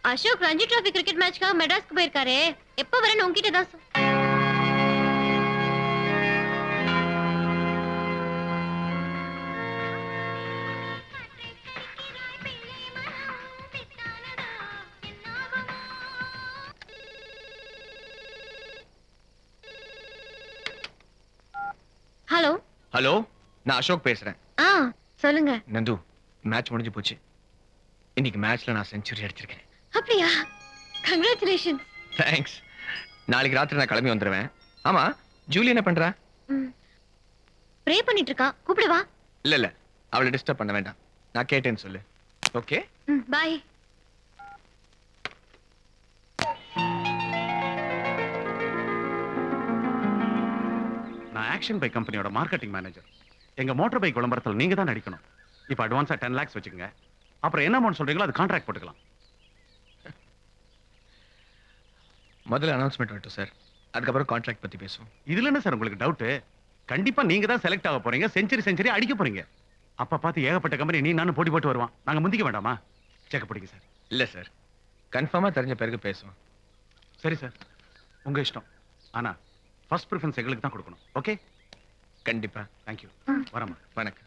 Ashok Ranji trophy cricket மேட்ச்க்காக மெட்ராஸ்க்கு போயிருக்காரே எப்ப வரேன்னு உங்ககிட்ட தான் சொ- ஹலோ ஹலோ நான் அசோக் பேசுறேன் ஆ சொல்லுங்க நந்து மேட்ச் முடிஞ்சு போச்சு இன்னைக்கு மேட்ச்ல நான் செஞ்சுரி அடிச்சிருக்கேன் அப்படியா கங்க்ராச்சுலேஷன் தேங்க்ஸ் நாளைக்கு ராத்திரி நான் கிளம்பி வந்துடுவேன் ஆமா ஜூலி என்ன பண்றா ப்ரே பண்ணிட்டு இருக்கா கூப்பிடவா இல்ல இல்ல அவளை டிஸ்டர்ப் பண்ண வேண்டாம் நான் கேட்டேன்னு சொல்லு ஓகே ம் பாய் நான் ஆக்ஷன் பைக் கம்பெனியோட மார்க்கெட்டிங் மேனேஜர் எங்க மோட்டார் பைக் விளம்பரத்தில் நீங்க தான் நடிக்கணும் இப்போ அட்வான்ஸா டென் லேக்ஸ் வச்சுக்கோங்க அப்புறம் என்ன அமௌண்ட் சொல்றீங்களோ அது கான்ட்ராக்ட் போட்டுக்கலாம் முதல்ல அனௌன்ஸ்மெண்ட் வரட்டும் சார் அதுக்கப்புறம் கான்ட்ராக்ட் பத்தி பேசுவோம் இதுல என்ன சார் உங்களுக்கு டவுட் கண்டிப்பா நீங்க தான் செலக்ட் ஆக போறீங்க செஞ்சுரி செஞ்சுரி அடிக்க போறீங்க அப்ப பார்த்து ஏகப்பட்ட கம்பெனி நீ நானும் போட்டி போட்டு வருவான் நாங்க முந்திக்க வேண்டாமா செக்க பிடிங்க சார் இல்ல சார் கன்ஃபார்மா தெரிஞ்ச பிறகு பேசுவோம் சரி சார் உங்க இஷ்டம் ஆனா ஃபர்ஸ்ட் ப்ரிஃபரன்ஸ் எங்களுக்கு தான் கொடுக்கணும் ஓகே கண்டிப்பா தேங்க்யூ வரமா வணக்கம்